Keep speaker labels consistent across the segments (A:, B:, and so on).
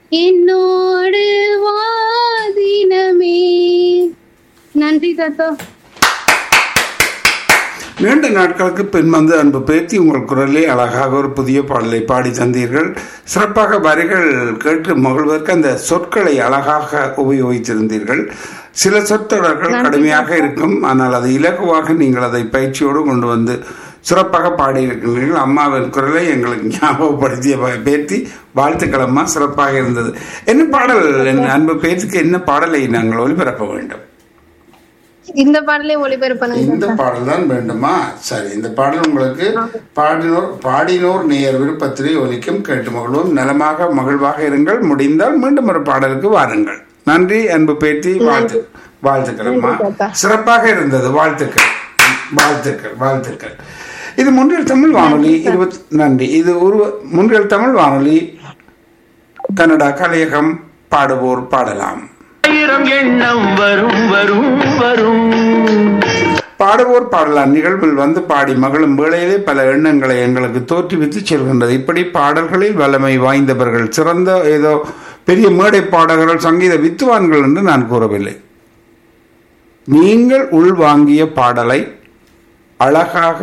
A: என்னோடு வாதினமே நன்றி தாத்தா
B: நீண்ட நாட்களுக்கு பின் வந்து அன்பு பேத்தி உங்கள் குரலே அழகாக ஒரு புதிய பாடலை பாடி தந்தீர்கள் சிறப்பாக வரிகள் கேட்டு மகிழ்வதற்கு அந்த சொற்களை அழகாக உபயோகித்திருந்தீர்கள் சில சொற்றொடர்கள் கடுமையாக இருக்கும் ஆனால் அது இலகுவாக நீங்கள் அதை பயிற்சியோடு கொண்டு வந்து சிறப்பாக பாடியிருக்கின்றீர்கள் அம்மாவின் குரலை எங்களுக்கு ஞாபகப்படுத்திய ப- பேத்தி வாழ்த்துக்கள் அம்மா சிறப்பாக இருந்தது என்ன பாடல் என் அன்பு பேத்திக்கு என்ன பாடலை நாங்கள் ஒளிபரப்ப வேண்டும்
A: இந்த பாடலே ஒளிபரப்பணும்
B: இந்த பாடல் தான் வேண்டுமா சரி இந்த பாடல் உங்களுக்கு பாடினோர் பாடினோர் நேயர் விருப்பத்திலே ஒலிக்கும் கேட்டு மகிழ்வோம் நலமாக மகிழ்வாக இருங்கள் முடிந்தால் மீண்டும் ஒரு பாடலுக்கு வாருங்கள் நன்றி அன்பு பேத்தி வாழ்த்து வாழ்த்துக்கள் அம்மா சிறப்பாக இருந்தது வாழ்த்துக்கள் வாழ்த்துக்கள் வாழ்த்துக்கள் இது முன்றில் தமிழ் வானொலி இருபத்தி நன்றி இது ஒரு முன்றில் தமிழ் வானொலி கன்னடா கலையகம் பாடுவோர் பாடலாம்
C: ஆயிரம் எண்ணம் வரும் வரும் வரும்
B: பாடுவோர் பாடலாம் நிகழ்வில் வந்து பாடி மகளும் வேளையிலே பல எண்ணங்களை எங்களுக்கு தோற்றுவித்து செல்கின்றது இப்படி பாடல்களில் வல்லமை வாய்ந்தவர்கள் சிறந்த ஏதோ பெரிய மேடை பாடகர்கள் சங்கீத வித்துவான்கள் என்று நான் கூறவில்லை நீங்கள் உள்வாங்கிய பாடலை அழகாக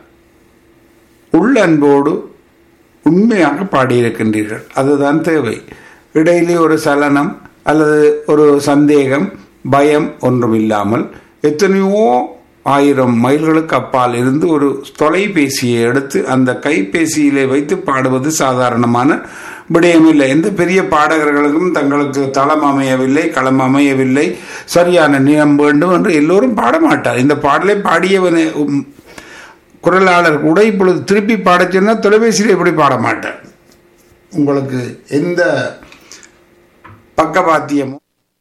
B: உள்ளன்போடு உண்மையாக பாடியிருக்கின்றீர்கள் அதுதான் தேவை இடையிலே ஒரு சலனம் அல்லது ஒரு சந்தேகம் பயம் ஒன்றும் இல்லாமல் எத்தனையோ ஆயிரம் மைல்களுக்கு அப்பால் இருந்து ஒரு தொலைபேசியை எடுத்து அந்த கைபேசியிலே வைத்து பாடுவது சாதாரணமான விடயமில்லை எந்த பெரிய பாடகர்களுக்கும் தங்களுக்கு தளம் அமையவில்லை களம் அமையவில்லை சரியான நிலம் வேண்டும் என்று எல்லோரும் பாட மாட்டார் இந்த பாடலை பாடியவனை உம், குரலாளர் கூட இப்பொழுது திருப்பி பாடச் சொன்னால் தொலைபேசியில் எப்படி பாட மாட்டார் உங்களுக்கு எந்த பக்கவாத்தியமோ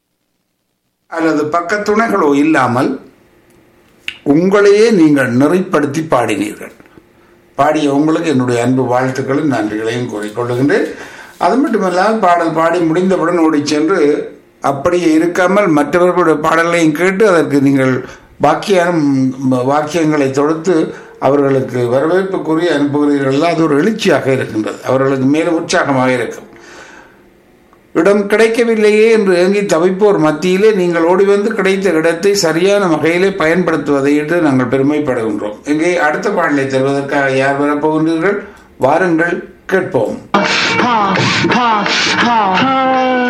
B: அல்லது பக்க துணைகளோ இல்லாமல் உங்களையே நீங்கள் நெறிப்படுத்தி பாடினீர்கள் பாடிய உங்களுக்கு என்னுடைய அன்பு வாழ்த்துக்களும் நன்றிகளையும் கூறிக்கொள்ளுகின்றேன் அது மட்டுமல்லாமல் பாடல் பாடி முடிந்தவுடன் ஓடிச் சென்று அப்படியே இருக்காமல் மற்றவர்களுடைய பாடல்களையும் கேட்டு அதற்கு நீங்கள் வாக்கியம் வாக்கியங்களை தொடுத்து அவர்களுக்கு வரவேற்பு கூறி அனுப்புகிறீர்கள் அது ஒரு எழுச்சியாக இருக்கின்றது அவர்களுக்கு மேலும் உற்சாகமாக இருக்கும் இடம் கிடைக்கவில்லையே என்று ஏங்கி தவிப்போர் மத்தியிலே நீங்கள் ஓடி வந்து கிடைத்த இடத்தை சரியான வகையிலே பயன்படுத்துவதை இட்டு நாங்கள் பெருமைப்படுகின்றோம் இங்கே அடுத்த பாடலை தருவதற்காக யார் வரப்போகின்றீர்கள் வாருங்கள் கேட்போம்
C: ஹா ஹா ஹா